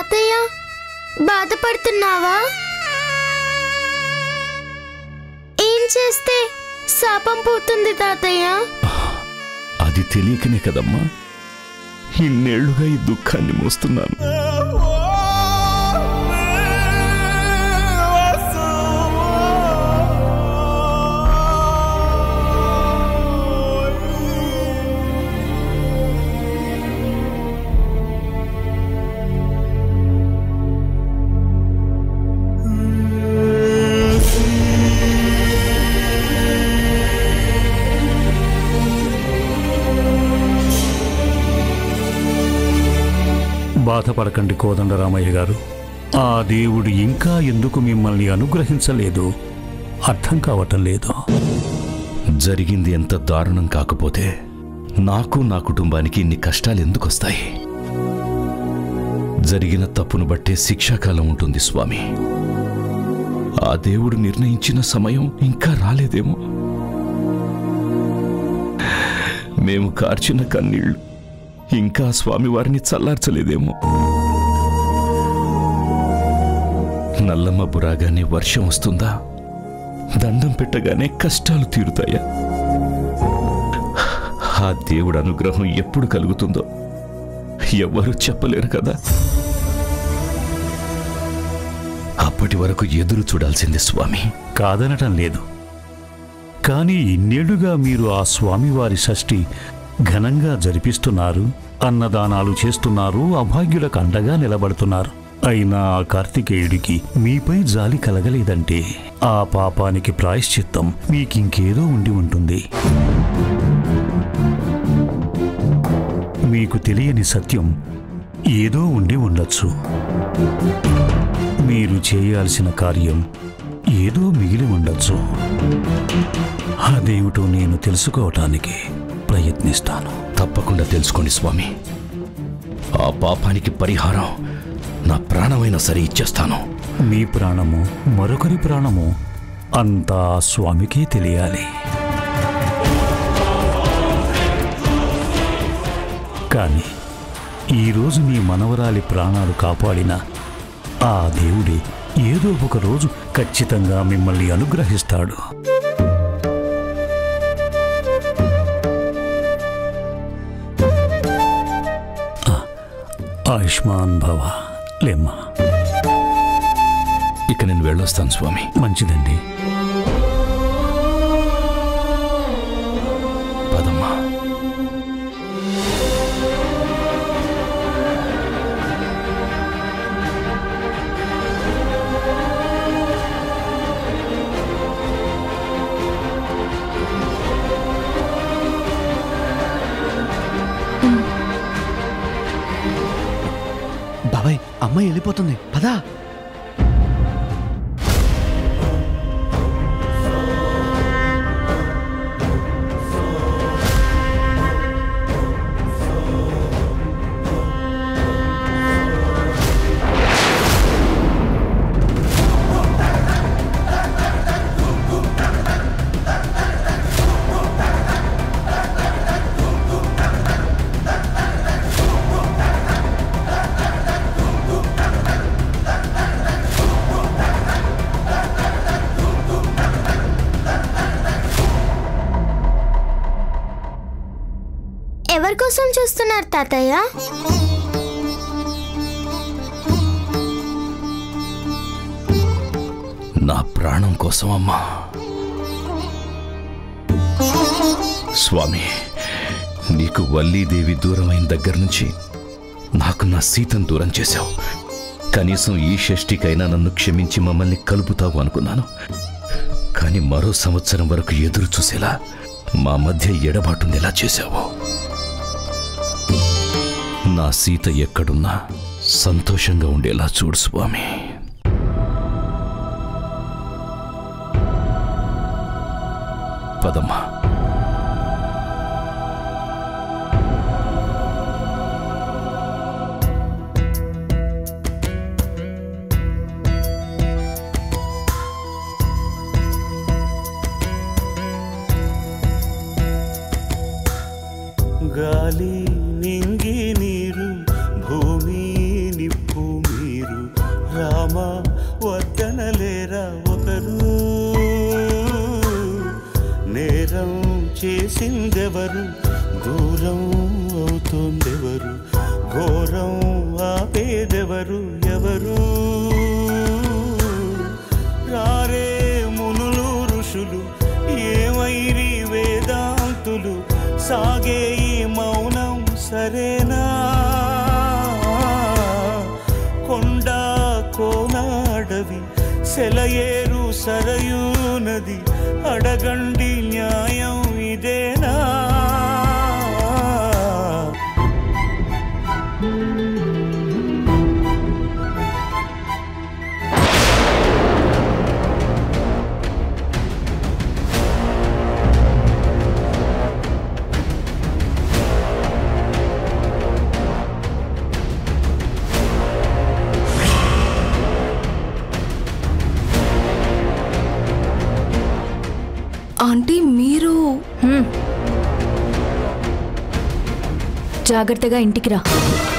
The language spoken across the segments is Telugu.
తాతయ్య బాధపడుతున్నావా ఏం చేస్తే శాపం పోతుంది తాతయ్య అది తెలియకనే కదమ్మా ఇన్నేళ్లుగా ఈ దుఃఖాన్ని మోస్తున్నాను బాధపడకండి కోదండరామయ్య గారు ఆ దేవుడు ఇంకా ఎందుకు మిమ్మల్ని అనుగ్రహించలేదు అర్థం కావటం లేదు జరిగింది ఎంత దారుణం కాకపోతే నాకు నా కుటుంబానికి ఇన్ని కష్టాలు ఎందుకు వస్తాయి జరిగిన తప్పును బట్టే శిక్షాకాలం ఉంటుంది స్వామి ఆ దేవుడు నిర్ణయించిన సమయం ఇంకా రాలేదేమో మేము కార్చిన కన్నీళ్లు ఇంకా స్వామివారిని చల్లార్చలేదేమో నల్లమ్మ బురాగానే వర్షం వస్తుందా దండం పెట్టగానే కష్టాలు తీరుతాయా ఆ దేవుడు అనుగ్రహం ఎప్పుడు కలుగుతుందో ఎవ్వరూ చెప్పలేరు కదా అప్పటి వరకు ఎదురు చూడాల్సింది స్వామి కాదనటం లేదు కానీ ఇన్నేళ్లుగా మీరు ఆ స్వామివారి షష్ఠి ఘనంగా జరిపిస్తున్నారు అన్నదానాలు చేస్తున్నారు అభాగ్యులకు అండగా నిలబడుతున్నారు అయినా ఆ కార్తికేయుడికి మీపై జాలి కలగలేదంటే ఆ పాపానికి ప్రాయశ్చిత్తం మీకింకేదో ఉండి ఉంటుంది మీకు తెలియని సత్యం ఏదో ఉండి ఉండొచ్చు మీరు చేయాల్సిన కార్యం ఏదో మిగిలి ఉండొచ్చు అదేమిటో నేను తెలుసుకోవటానికి ప్రయత్నిస్తాను తప్పకుండా తెలుసుకోండి స్వామి ఆ పాపానికి పరిహారం నా ప్రాణమైనా సరే ఇచ్చేస్తాను మీ ప్రాణము మరొకరి ప్రాణము అంతా ఆ స్వామికే తెలియాలి కానీ ఈరోజు మీ మనవరాలి ప్రాణాలు కాపాడిన ఆ దేవుడే ఏదో ఒక రోజు ఖచ్చితంగా మిమ్మల్ని అనుగ్రహిస్తాడు ఆ, ఆయుష్మాన్ భవ లేమ్మా ఇక నేను వెళ్ళొస్తాను స్వామి మంచిదండి పదమ్మా బాబాయ్ అమ్మాయి వెళ్ళిపోతుంది పదా ఎవరి కోసం చూస్తున్నారు తాతయ్య నా ప్రాణం కోసం అమ్మా స్వామి నీకు వల్లీదేవి దూరమైన దగ్గర నుంచి నాకు నా సీతను దూరం చేశావు కనీసం ఈ షష్ఠికైనా నన్ను క్షమించి మమ్మల్ని కలుపుతావు అనుకున్నాను కానీ మరో సంవత్సరం వరకు ఎదురు చూసేలా మా మధ్య ఎడబాటుండేలా చేశావు నా సీత ఎక్కడున్నా సంతోషంగా ఉండేలా చూడు స్వామి పదమ్మా గాలి నింగి నీరు భూమి నిప్పు మీ చూసిందెవరు దూరం అవుతోందెవరు ఘోరం ఆపేదెవరు ఎవరు రారే మునులు ఋషులు ఏమైరి వేదాంతులు సాగే ఈ మౌనం సరేనా కొండ కోనాడవి సెలయేరు సరయూ నది అడగండి న్యాయం ఇదేనా ఆంటీ మీరు జాగ్రత్తగా ఇంటికి రా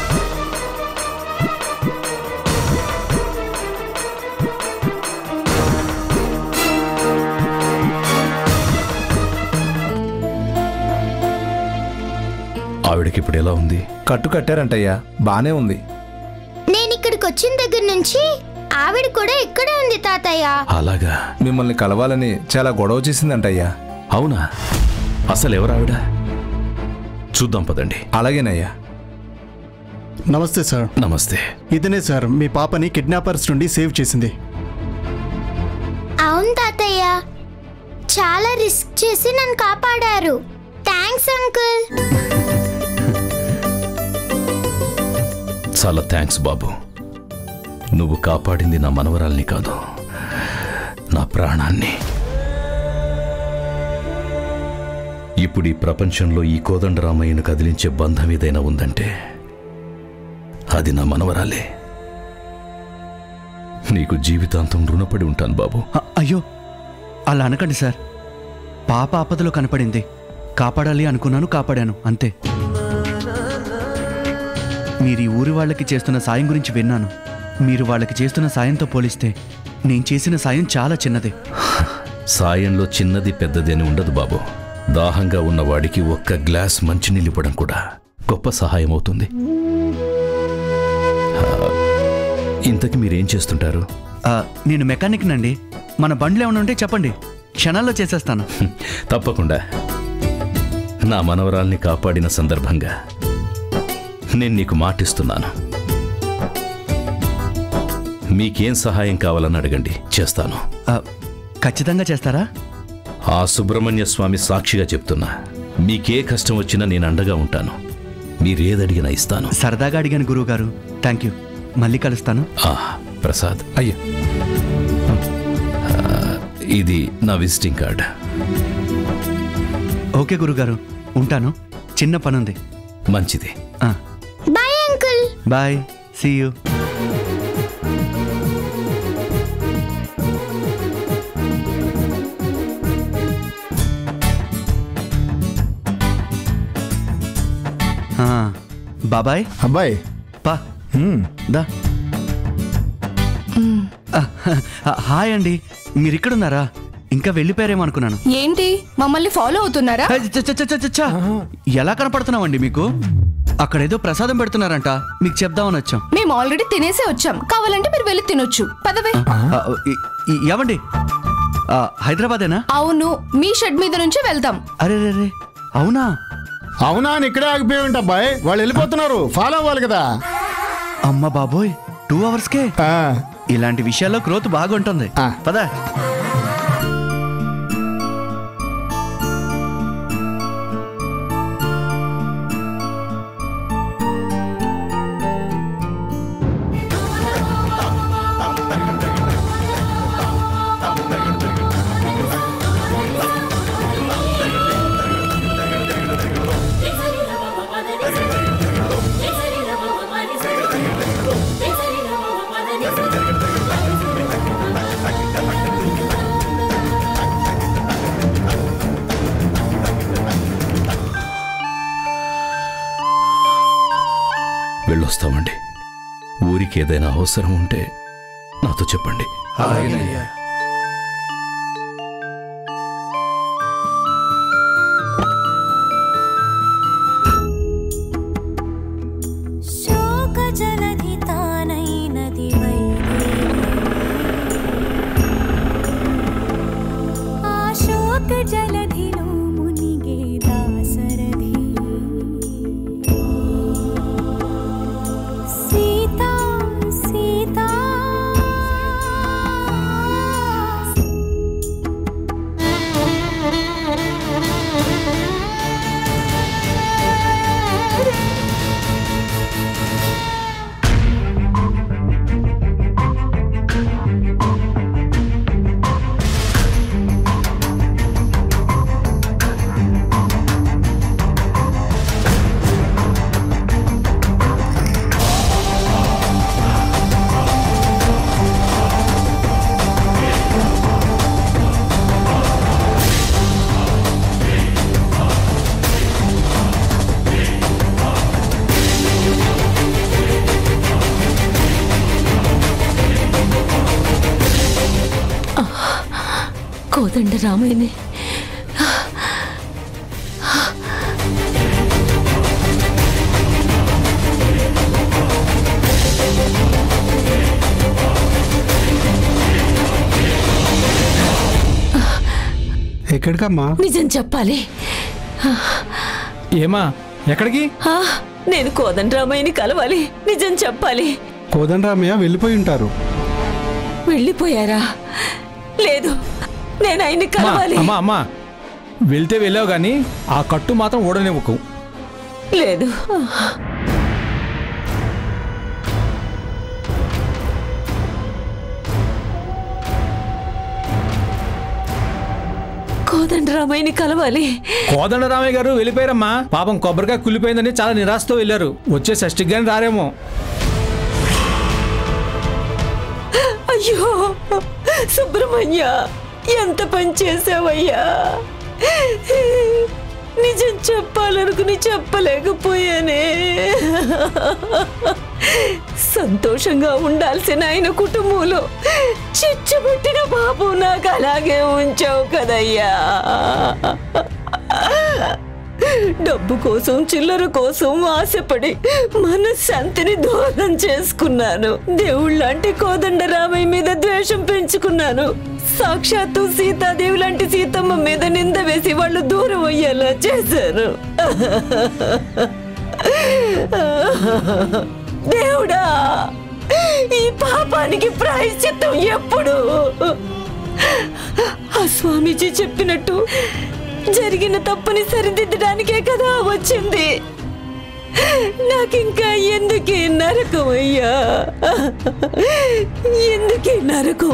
ఆవిడకి ఇప్పుడు ఎలా ఉంది కట్టు కట్టారంటయ్యా బానే ఉంది నేను ఇక్కడికి వచ్చిన దగ్గర నుంచి ఆవిడ కూడా ఇక్కడే ఉంది తాతయ్య అలాగా మిమ్మల్ని కలవాలని చాలా గొడవ చేసిందంటయ్యా అవునా అసలు ఎవరావిడ చూద్దాం పదండి అలాగేనయ్యా నమస్తే సార్ నమస్తే ఇతనే సార్ మీ పాపని కిడ్నాపర్స్ నుండి సేవ్ చేసింది అవును తాతయ్య చాలా రిస్క్ చేసి నన్ను కాపాడారు థ్యాంక్స్ అంకుల్ చాలా థ్యాంక్స్ బాబు నువ్వు కాపాడింది నా మనవరాల్ని కాదు నా ప్రాణాన్ని ఇప్పుడు ఈ ప్రపంచంలో ఈ కోదండరామయ్యను కదిలించే బంధం ఏదైనా ఉందంటే అది నా మనవరాలే నీకు జీవితాంతం రుణపడి ఉంటాను బాబు అ- అయ్యో అలా అనకండి సార్ పాప ఆపదలో కనపడింది కాపాడాలి అనుకున్నాను కాపాడాను అంతే మీరు ఈ ఊరి వాళ్ళకి చేస్తున్న సాయం గురించి విన్నాను మీరు వాళ్ళకి చేస్తున్న సాయంతో పోలిస్తే నేను చేసిన సాయం చాలా చిన్నదే సాయంలో చిన్నది పెద్దది అని ఉండదు బాబు దాహంగా ఉన్నవాడికి ఒక్క గ్లాస్ మంచినీళ్ళు ఇవ్వడం కూడా గొప్ప సహాయం అవుతుంది ఆ, ఇంతకి మీరేం చేస్తుంటారు ఆ, నేను మెకానిక్ నండి మన బండ్లు ఏమైనా ఉంటే చెప్పండి క్షణాల్లో చేసేస్తాను హ్మ్, తప్పకుండా నా మనవరాల్ని కాపాడిన సందర్భంగా నేను నీకు మాటిస్తున్నాను మీకేం సహాయం కావాలని అడగండి చేస్తాను ఆ, ఖచ్చితంగా చేస్తారా ఆ సుబ్రహ్మణ్య స్వామి సాక్షిగా చెప్తున్నా మీకే కష్టం వచ్చినా నేను అండగా ఉంటాను మీరేదడిగినా ఇస్తాను సరదాగా అడిగాను గురువుగారు థ్యాంక్ యూ మళ్ళీ కలుస్తాను ఆ, ప్రసాద్ అయ్యా ఇది నా విజిటింగ్ కార్డ్ ఓకే గురుగారు ఉంటాను చిన్న పనుంది మంచిది bye uncle bye see you బాబాయ్ అబ్బాయి పా దా ఆ, ఆ, హాయ్ అండి మీరు ఇక్కడున్నారా ఇంకా వెళ్ళిపోయారేమో అనుకున్నాను ఏంటి మమ్మల్ని ఫాలో అవుతున్నారా హే, చ, చ, చ, చ, చ, చ. ఎలా కనపడుతున్నామండి మీకు అక్కడేదో ప్రసాదం పెడుతున్నారంట మీకు చెప్దామని వచ్చాం మేము ఆల్రెడీ తినేసే వచ్చాం కావాలంటే మీరు వెళ్ళి తినొచ్చు పదవే ఆ, ఇ- ఇ- ఏమండి ఆ, హైదరాబాదేనా అవును మీ షెడ్ మీద నుంచి వెళ్తాం అరే రే రే అవునా అవునా అని ఇక్కడే ఆగిపోయి ఉంటా అబ్బాయి వాళ్ళు వెళ్ళిపోతున్నారు ఫాలో అవ్వాలి కదా అమ్మ బాబోయ్ టూ అవర్స్కే ఆ, ఇలాంటి విషయాల్లో గ్రోత్ బాగుంటుంది ఆ. పదా వెళ్ళొస్తామండి ఊరికి ఏదైనా అవసరం ఉంటే నాతో చెప్పండి కోదండ రామయ్యని ఎక్కడికమ్మా నిజం చెప్పాలి ఏమా ఎక్కడికి ఆ, నేను కోదండ రామయ్యని కలవాలి నిజం చెప్పాలి కోదండరామయ్య వెళ్ళిపోయి ఉంటారు వెళ్ళిపోయారా లేదు నేను ఆయన్ని అమ్మా, కలవాలి అమ్మా అమ్మా వెళ్తే వెళ్ళావు కానీ ఆ కట్టు మాత్రం ఓడనివ్వకు లేదు కోదండ రామయ్యని కలవాలి కోదండ రామయ్య గారు వెళ్ళిపోయారమ్మా పాపం కొబ్బరికాయ కుళ్ళిపోయిందని చాలా నిరాశతో వెళ్ళారు వచ్చే షష్టికి కానీ రారేమో అయ్యో సుబ్రహ్మణ్య ఎంత పని చేసావయ్యా నిజం చెప్పాలనుకుని చెప్పలేకపోయానే సంతోషంగా ఉండాల్సిన ఆయన కుటుంబంలో చిచ్చుబట్టిన బాబు నాకు అలాగే ఉంచావు కదయ్యా డబ్బు కోసం చిల్లర కోసం ఆశపడి మనశ్శాంతిని దూరం చేసుకున్నాను దేవుళ్ళంటి కోదండ రామయ్య మీద ద్వేషం పెంచుకున్నాను సాక్షాత్తు సీతాదేవి లాంటి సీతమ్మ మీద నింద వేసి వాళ్ళు దూరం అయ్యేలా చేశారు దేవుడా ఈ పాపానికి ప్రాయశ్చిత్తం ఎప్పుడు ఆ స్వామీజీ చెప్పినట్టు జరిగిన తప్పుని సరిదిద్దడానికే కదా వచ్చింది నాకింకా ఎందుకే నరకం అయ్యా ఎందుకే నరకం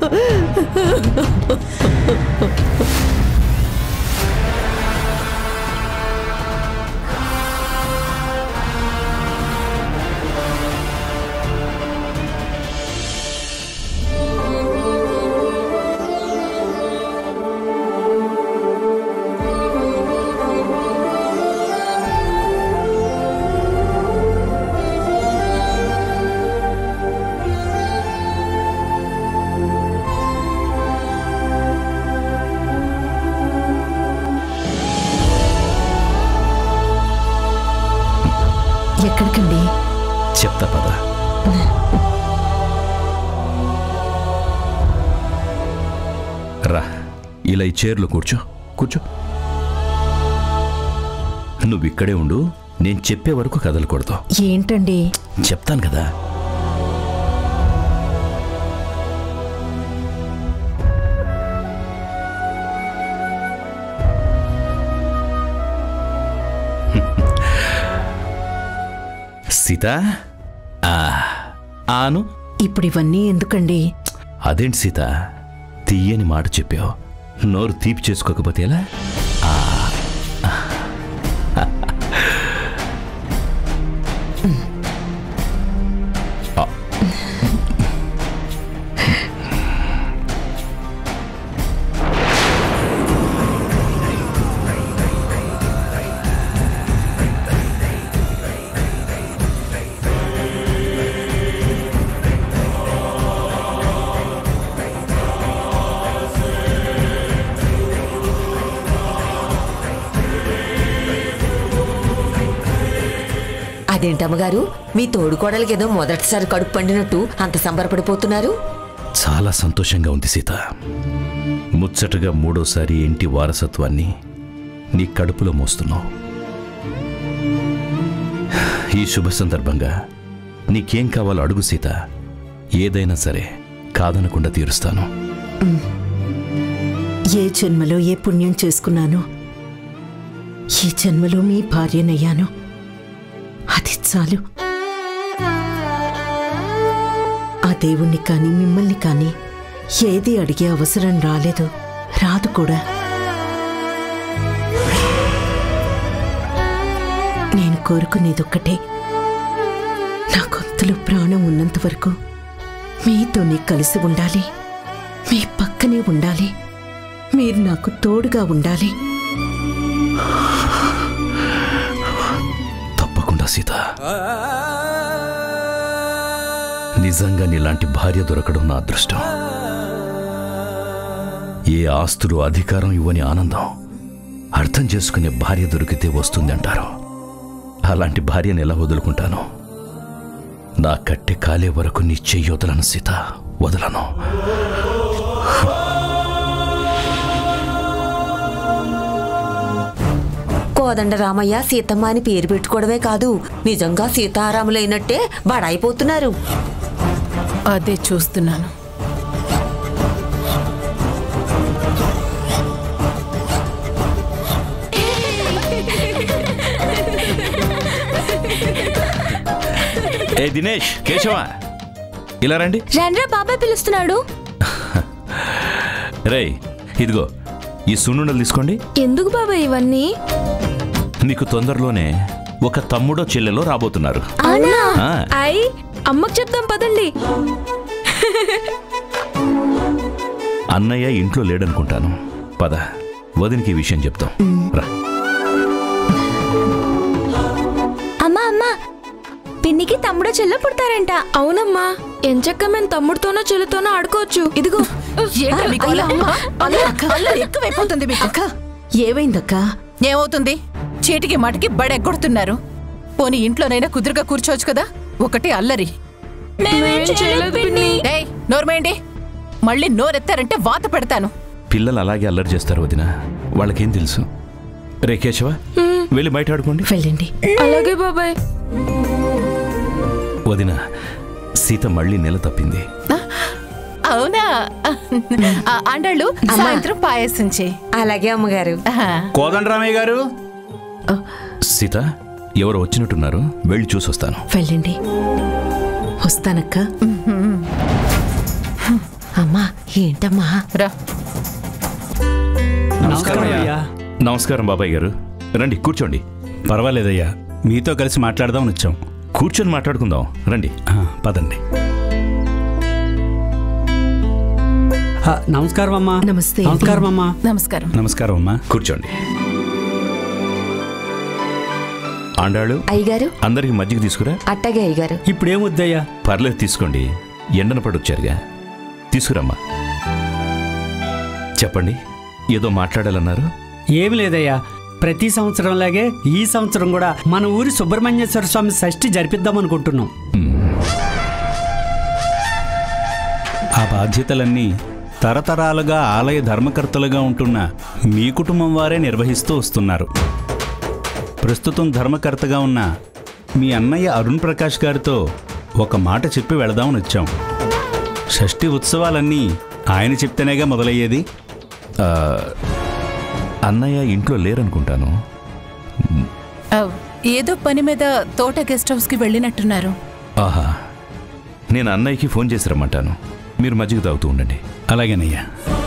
ఎక్కడికండి చెప్తా పద రా ఇలా ఈ చైర్లో కూర్చో కూర్చో నువ్వు ఇక్కడే ఉండు నేను చెప్పే వరకు కదలకూడదు ఏంటండి చెప్తాను కదా సీత ఆ, ఆను ఇప్పుడు ఇవన్నీ ఎందుకండి అదేంటి సీత తీయని మాట చెప్పావు నోరు తీపి చేసుకోకపోతే ఎలా ఆ. ఆ. అదేంటమ్మగారు మీ తోడుకోడలకి ఏదో మొదటిసారి కడుపు పండినట్టు అంత సంబరపడిపోతున్నారు చాలా సంతోషంగా ఉంది సీత ముచ్చటగా మూడోసారి ఇంటి వారసత్వాన్ని నీ కడుపులో మోస్తున్నావు ఈ శుభ సందర్భంగా నీకేం కావాలో అడుగు సీత ఏదైనా సరే కాదనకుండా తీరుస్తాను ఏ జన్మలో ఏ పుణ్యం చేసుకున్నానో ఈ జన్మలో మీ భార్యనయ్యాను అది చాలు ఆ దేవుణ్ణి కానీ మిమ్మల్ని కానీ ఏది అడిగే అవసరం రాలేదు రాదు కూడా నేను కోరుకునేదొక్కటే నా గొంతులో ప్రాణం ఉన్నంత వరకు మీతోనే కలిసి ఉండాలి మీ పక్కనే ఉండాలి మీరు నాకు తోడుగా ఉండాలి తప్పకుండా సీత నిజంగా నీలాంటి భార్య దొరకడం నా అదృష్టం ఏ ఆస్తులు అధికారం ఇవ్వని ఆనందం అర్థం చేసుకునే భార్య దొరికితే వస్తుంది అంటారు అలాంటి భార్యను ఎలా వదులుకుంటాను నా కట్టె కాలే వరకు నీ చెయ్యి వదలను సీత వదలను కోదండ రామయ్య సీతమ్మ అని పేరు పెట్టుకోవడమే కాదు నిజంగా సీతారాములైనట్టే బడాయిపోతున్నారు అదే చూస్తున్నాను ఏ దినేష్ కేశవ ఇలా రండి రండ్రా బాబాయ్ పిలుస్తున్నాడు రేయ్ ఇదిగో ఈ సున్నుండలు తీసుకోండి ఎందుకు బాబాయ్ ఇవన్నీ నీకు తొందరలోనే ఒక తమ్ముడో చెల్లెలో రాబోతున్నారు అవునా ఆ. అయ్ అమ్మకు చెప్దాం పదండి అన్నయ్య ఇంట్లో లేడనుకుంటాను పద వదినికి ఈ విషయం చెప్తాం రా అమ్మా అమ్మా పిన్నికి తమ్ముడో చెల్ల పుడతారంట అవునమ్మా ఎంచక్క మేము తమ్ముడితోనో చెల్లితోనో ఆడుకోవచ్చు ఇదిగో ఏంటి మీకు అలా? అల్లరి అల్లరి ఎక్కువైపోతుంది మీకు ఏమైందక్కా ఏమవుతుంది చీటికి మాటికి బడెగ్గొడుతున్నారు పోనీ ఇంట్లోనైనా కుదురుగా కూర్చోవచ్చు కదా ఒకటి అల్లరి ఏయ్, నోర్మేయండి మళ్ళీ నోరెత్తారంటే వాత పెడతాను పిల్లలు అలాగే అల్లరి చేస్తారు వదిన వాళ్ళకేం తెలుసు రే కేశవ వెళ్ళి బయట ఆడుకోండి వెళ్ళండి అలాగే బాబాయ్ వదిన సీత మళ్ళీ నెల తప్పింది అవునా ఆ, ఆండాళ్ళు సాయంత్రం పాయసం చేయి అలాగే అమ్మగారు కోదండరామయ్య గారు సీత ఎవరు వచ్చినట్టున్నారు వెళ్ళి చూసొస్తాను వెళ్ళండి వస్తానక్క అమ్మా ఏంటమ్మా రా నమస్కారం అయ్యా నమస్కారం బాబాయ్ గారు రండి కూర్చోండి పర్వాలేదయ్యా మీతో కలిసి మాట్లాడదాం వచ్చాం కూర్చొని మాట్లాడుకుందాం రండి పదండి నమస్కారం అమ్మా నమస్తే నమస్కారం అమ్మా నమస్కారం నమస్కారం అమ్మా కూర్చోండి ఆండాళ్ళు అయ్యగారు అందరికి మజ్జిగ తీసుకురా అట్టగే అయ్యగారు ఇప్పుడేమొద్దయ్యా పర్లేదు తీసుకోండి ఎండన పడొచ్చారుగా తీసుకురమ్మా చెప్పండి ఏదో మాట్లాడాలన్నారు ఏమి లేదయ్యా ప్రతి సంవత్సరంలాగే ఈ సంవత్సరం కూడా మన ఊరి సుబ్రహ్మణ్యేశ్వర స్వామి షష్ఠి జరిపిద్దాం అనుకుంటున్నాం ఆ బాధ్యతలన్నీ తరతరాలుగా ఆలయ ధర్మకర్తలుగా ఉంటున్న మీ కుటుంబం వారే నిర్వహిస్తూ వస్తున్నారు ప్రస్తుతం ధర్మకర్తగా ఉన్న మీ అన్నయ్య అరుణ్ ప్రకాష్ గారితో ఒక మాట చెప్పి వెళదామని వచ్చాం షష్ఠి ఉత్సవాలన్నీ ఆయన చెప్తేనేగా మొదలయ్యేది ఆ, అన్నయ్య ఇంట్లో లేరనుకుంటాను ఆ, ఏదో పని మీద తోట గెస్ట్ హౌస్ కి వెళ్ళినట్టున్నారు ఆహా నేను అన్నయ్యకి ఫోన్ చేసి రమ్మంటాను మీరు మజ్జిగ తాగుతూ ఉండండి అలాగేనయ్యా